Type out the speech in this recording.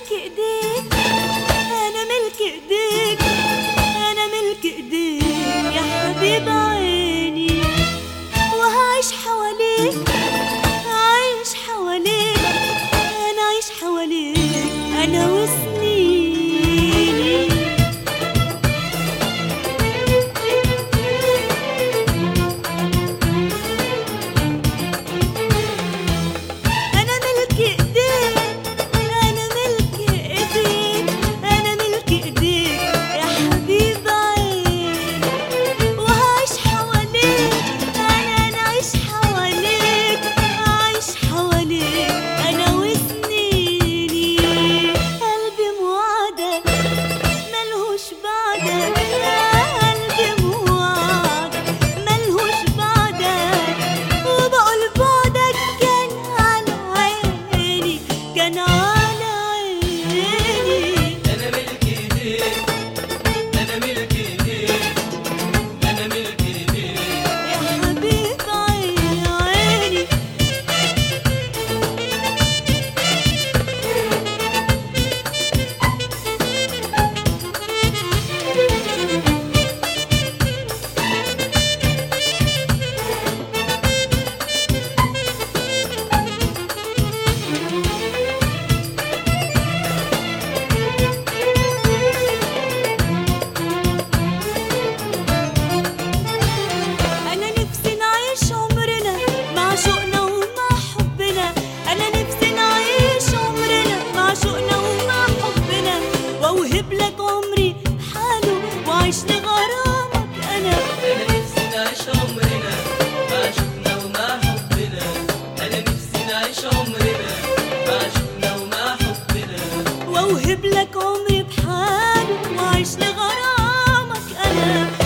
ملك ايديك انا ملك ايديك انا ملك ايديك يا حبيب عيني وهعيش حواليك عايش حواليك انا عايش حواليك انا وسنيني أنا ملك إيديك أنا ملك إيديك أنا ملك إيديك يا حبيب عيني وهعيش حواليك أنا أنا عايش حواليك عايش حواليك أنا وسنيني قلبي موعدك ملهوش بعدك قلبي موعدك ملهوش بعدك وبقول بعدك كان على عيني كان على عيني أنا ملك إيديك أنا ملك إيديك أنا ملك إيديك يا حبيب عيني عيني أنا نفسي نعيش عمرنا مع شوقنا ومع حبنا أنا نفسي نعيش عمرنا مع شوقنا ومع حبنا وأوهب لك عمري حاله وأعيش لغرامك أنا أنا نفسي نعيش عمرنا مع شوقنا ومع حبنا أنا نفسي نعيش عمرنا مع شوقنا ومع حبنا وأوهب لك عمري بحاله وأعيش لغرامك أنا